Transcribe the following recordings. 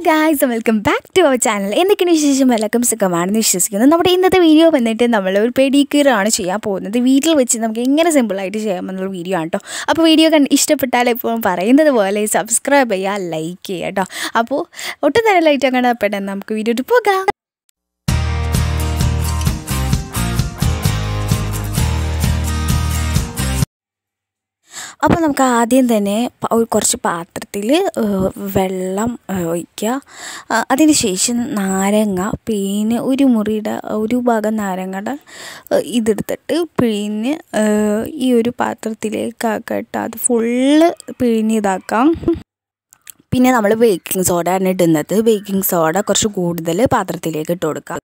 guys welcome back to our channel എന്തൊക്കെയാണ് വിശേഷം എല്ലാവർക്കും സുഖമാണെന്ന് വിശ്വസിക്കുന്നു നമ്മുടെ ഇന്നത്തെ വീഡിയോ വന്നിട്ട് നമ്മൾ ഒരു പെഡിക്യൂറാണ് ചെയ്യാൻ പോകുന്നത് വീട്ടിൽ വെച്ച് നമുക്ക് എങ്ങനെ സിമ്പിളായിട്ട് ചെയ്യാമെന്നുള്ള വീഡിയോ ആണ് കേട്ടോ അപ്പോൾ വീഡിയോ കണ്ട് ഇഷ്ടപ്പെട്ടാൽ ഇപ്പോൾ പറയുന്നത് പോലെ സബ്സ്ക്രൈബ് ചെയ്യുക ലൈക്ക് ചെയ്യുക കേട്ടോ അപ്പോൾ ഒട്ടും തന്നെ ലൈറ്റ് ആക്കാൻ പെട്ടെന്ന് നമുക്ക് വീഡിയോ പോകാം അപ്പോൾ നമുക്ക് ആദ്യം തന്നെ പ- ഒരു കുറച്ച് പാത്രത്തിൽ വെള്ളം ഏഹ്, ഒഴിക്കുക ആ, അതിന് ശേഷം നാരങ്ങ പിഴിഞ്ഞ് ഒരു മുറിയുടെ ഒരു ഭാഗം നാരങ്ങയുടെ ഏഹ്, ഇതെടുത്തിട്ട് പിഴിഞ്ഞ് ഏഹ്, ഈ ഒരു പാത്രത്തിലേക്ക് ആക്കട്ടെ അത് ഫുള്ള് പിഴിഞ്ഞ് ഇതാക്കാം പിന്നെ നമ്മൾ ബേക്കിംഗ് സോഡ ആണ് ഇടുന്നത് ബേക്കിംഗ് സോഡ കുറച്ച് കൂടുതൽ പാത്രത്തിലേക്ക് ഇട്ട് കൊടുക്കാം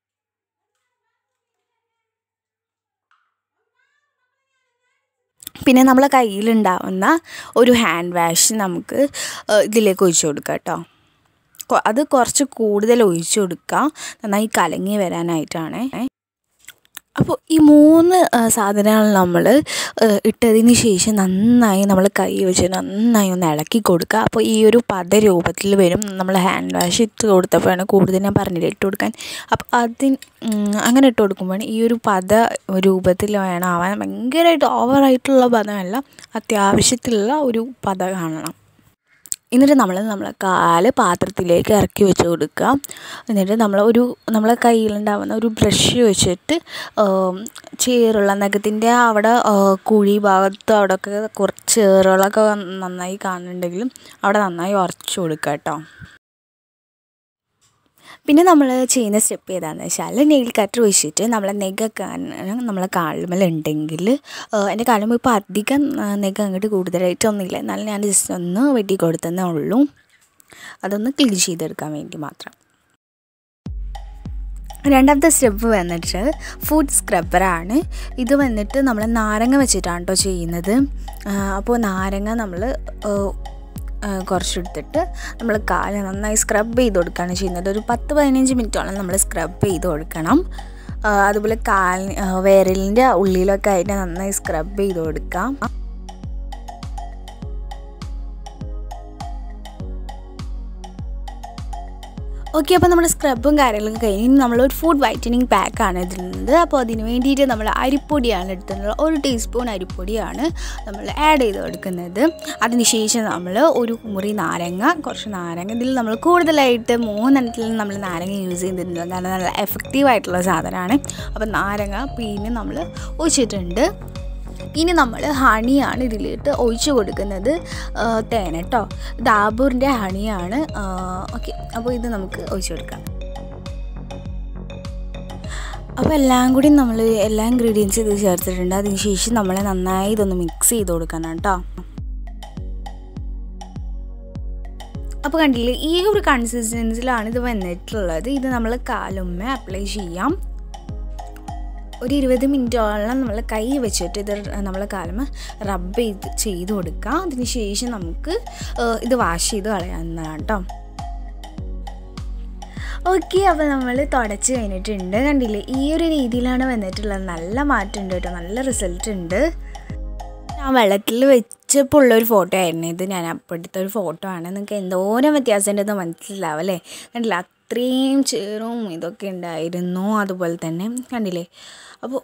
പിന്നെ നമ്മളെ കയ്യിലുണ്ടാവുന്ന ഒരു ഹാൻഡ് വാഷ് നമുക്ക് ഏഹ്, ഇതിലേക്ക് ഒഴിച്ചു കൊടുക്കാം കേട്ടോ കൊ- അത് കുറച്ച് കൂടുതൽ ഒഴിച്ചു കൊടുക്കാം നന്നായി കലങ്ങി വരാനായിട്ടാണ് അപ്പോൾ ഈ മൂന്ന് ആ, സാധനങ്ങൾ നമ്മൾ ഇട്ടതിന് ശേഷം നന്നായി നമ്മൾ കൈ വെച്ച് നന്നായി ഒന്ന് ഇളക്കി കൊടുക്കുക അപ്പോൾ ഈ ഒരു പത രൂപത്തിൽ വരും നമ്മൾ ഹാൻഡ് വാഷ് ഇട്ട് കൊടുത്തപ്പോഴാണ് കൂടുതൽ ഞാൻ പറഞ്ഞില്ല ഇട്ട് കൊടുക്കാൻ അപ്പോൾ അതിന് ഉം, അങ്ങനെ ഇട്ട് കൊടുക്കുമ്പോഴാണ് ഈ ഒരു പത രൂപത്തിൽ വേണം ആവാൻ ഭയങ്കരമായിട്ട് ഓവറായിട്ടുള്ള പദമല്ല അത്യാവശ്യത്തിലുള്ള ഒരു പത കാണണം എന്നിട്ട് നമ്മൾ നമ്മളെ കാല് പാത്രത്തിലേക്ക് ഇറക്കി വെച്ച് കൊടുക്കുക എന്നിട്ട് നമ്മൾ ഒരു നമ്മളെ കയ്യിലുണ്ടാവുന്ന ഒരു ബ്രഷ് വെച്ചിട്ട് ആം, ചേറുള്ള നഖത്തിൻ്റെ അവിടെ ആ, കുഴി ഭാഗത്ത് അവിടെയൊക്കെ കുറച്ച് ചേറുകളൊക്കെ നന്നായി കാണുന്നുണ്ടെങ്കിലും അവിടെ നന്നായി ഉറച്ചു കൊടുക്കുക കേട്ടോ പിന്നെ നമ്മൾ ചെയ്യുന്ന സ്റ്റെപ്പ് ഏതാണെന്ന് വെച്ചാൽ നെയിൽ കട്ടർ വെച്ചിട്ട് നമ്മളെ നെഗൊക്കെ നമ്മളെ കാലുമലുണ്ടെങ്കിൽ എൻ്റെ കാലുമ്പോൾ ഇപ്പോൾ അധികം ആ, നെഗ അങ്ങോട്ട് കൂടുതലായിട്ടൊന്നുമില്ല എന്നാലും ഞാൻ ജസ്റ്റ് ഒന്ന് വെട്ടി കൊടുത്തതേ ഉള്ളൂ അതൊന്ന് ക്ലീൻ ചെയ്തെടുക്കാൻ വേണ്ടി മാത്രം രണ്ടാമത്തെ സ്റ്റെപ്പ് വന്നിട്ട് ഫുഡ് സ്ക്രബ്ബറാണ് ഇത് വന്നിട്ട് നമ്മൾ നാരങ്ങ വെച്ചിട്ടാണ് കേട്ടോ ചെയ്യുന്നത് ആ, അപ്പോൾ നാരങ്ങ നമ്മൾ കുറച്ചെടുത്തിട്ട് നമ്മൾ കാല് നന്നായി സ്ക്രബ് ചെയ്ത് കൊടുക്കുകയാണ് ചെയ്യുന്നത് ഒരു പത്ത് പതിനഞ്ച് മിനിറ്റോളം നമ്മൾ സ്ക്രബ് ചെയ്ത് കൊടുക്കണം ആ, അതുപോലെ കാൽ വിരലിൻ്റെ ഉള്ളിലൊക്കെ ആയിട്ട് നന്നായി സ്ക്രബ് ചെയ്ത് കൊടുക്കാം ഓക്കെ അപ്പോൾ നമ്മുടെ സ്ക്രബും കാര്യങ്ങളൊക്കെ കഴിഞ്ഞ് ഇനി നമ്മളൊരു ഫുഡ് വൈറ്റനിങ് പാക്കാണ് ഇടുന്നത് അപ്പോൾ അതിന് വേണ്ടിയിട്ട് നമ്മൾ അരിപ്പൊടിയാണ് എടുത്തിട്ടുള്ളത് ഒരു ടീസ്പൂൺ അരിപ്പൊടിയാണ് നമ്മൾ ആഡ് ചെയ്ത് കൊടുക്കുന്നത് അതിന് ശേഷം നമ്മൾ ഒരു മുറി നാരങ്ങ കുറച്ച് നാരങ്ങ ഇതിൽ നമ്മൾ കൂടുതലായിട്ട് മൂന്നെണ്ണത്തിൽ നമ്മൾ നാരങ്ങ യൂസ് ചെയ്തിട്ടുണ്ട് കാരണം നല്ല എഫക്റ്റീവ് ആയിട്ടുള്ള സാധനമാണ് അപ്പോൾ നാരങ്ങ പിന്നെ നമ്മൾ ഒഴിച്ചിട്ടുണ്ട് ഇനി നമ്മൾ ഹണിയാണ് ഇതിലിട്ട് ഒഴിച്ചു കൊടുക്കുന്നത് ആ, തേൻ കേട്ടോ ഡാബൂറിൻ്റെ ഹണിയാണ് ഓക്കെ അപ്പോൾ ഇത് നമുക്ക് ഒഴിച്ചു കൊടുക്കാം അപ്പോൾ എല്ലാം കൂടി നമ്മൾ എല്ലാ ഇൻഗ്രീഡിയൻസും ഇത് ചേർത്തിട്ടുണ്ട് അതിന് ശേഷം നമ്മൾ നന്നായി ഇതൊന്ന് മിക്സ് ചെയ്ത് കൊടുക്കണം കേട്ടോ അപ്പോൾ കണ്ടില്ലേ ഈ ഒരു കൺസിസ്റ്റൻസിലാണ് ഇത് വന്നിട്ടുള്ളത് ഇത് നമ്മൾ കാലുമ്മ അപ്ലൈ ചെയ്യാം ഒരു ഇരുപത് മിനിറ്റോളം നമ്മൾ കൈ വെച്ചിട്ട് ഇത് നമ്മൾ കാലം റബ്ബ് ചെയ്ത് ചെയ്ത് കൊടുക്കുക അതിന് ശേഷം നമുക്ക് ഏഹ്, ഇത് വാഷ് ചെയ്ത് കളയാവുന്നതാണ് കേട്ടോ ഓക്കെ അപ്പോൾ നമ്മൾ തുടച്ച് കഴിഞ്ഞിട്ടുണ്ട് കണ്ടില്ലേ ഈ ഒരു രീതിയിലാണ് വന്നിട്ടുള്ളത് നല്ല മാറ്റമുണ്ട് കേട്ടോ നല്ല റിസൾട്ട് ഉണ്ട് ഞാൻ വെള്ളത്തിൽ വെച്ചപ്പോൾ ഉള്ളൊരു ഫോട്ടോ ആയിരുന്നു ഇത് ഞാൻ അപ്പോൾ എടുത്ത ഒരു ഫോട്ടോ ആണ് നിങ്ങൾക്ക് എന്തോരം വ്യത്യാസം ഉണ്ടെന്ന് മനസ്സിലാവും അല്ലേ കണ്ടില്ല അത്രയും ചേറും ഇതൊക്കെ ഉണ്ടായിരുന്നു അതുപോലെ തന്നെ കണ്ടില്ലേ അപ്പോൾ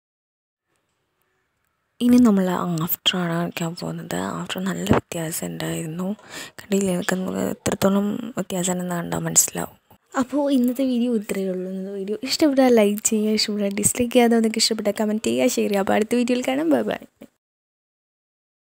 ഇനി നമ്മൾ ആഫ്റ്ററാണ് കാണിക്കാൻ പോകുന്നത് ആഫ്റ്റർ നല്ല വ്യത്യാസം ഉണ്ടായിരുന്നു കണ്ടില്ലേ നിങ്ങൾക്ക് എത്രത്തോളം വ്യത്യാസം ഉണ്ടെന്ന് കണ്ടാൽ മനസ്സിലാവും അപ്പോൾ ഇന്നത്തെ വീഡിയോ ഇത്രയേ ഉള്ളൂ ഇന്നത്തെ വീഡിയോ ഇഷ്ടപ്പെട്ടാൽ ലൈക്ക് ചെയ്യുക ഇഷ്ടപ്പെട്ടാൽ ഡിസ്ലൈക്ക് ചെയ്യാതെ നിങ്ങൾക്ക് ഇഷ്ടപ്പെട്ടാൽ കമൻറ്റ് ചെയ്യുക ഷെയർ ചെയ്യുക അപ്പോൾ അടുത്ത വീഡിയോയിൽ കാണാം ബൈ ബൈ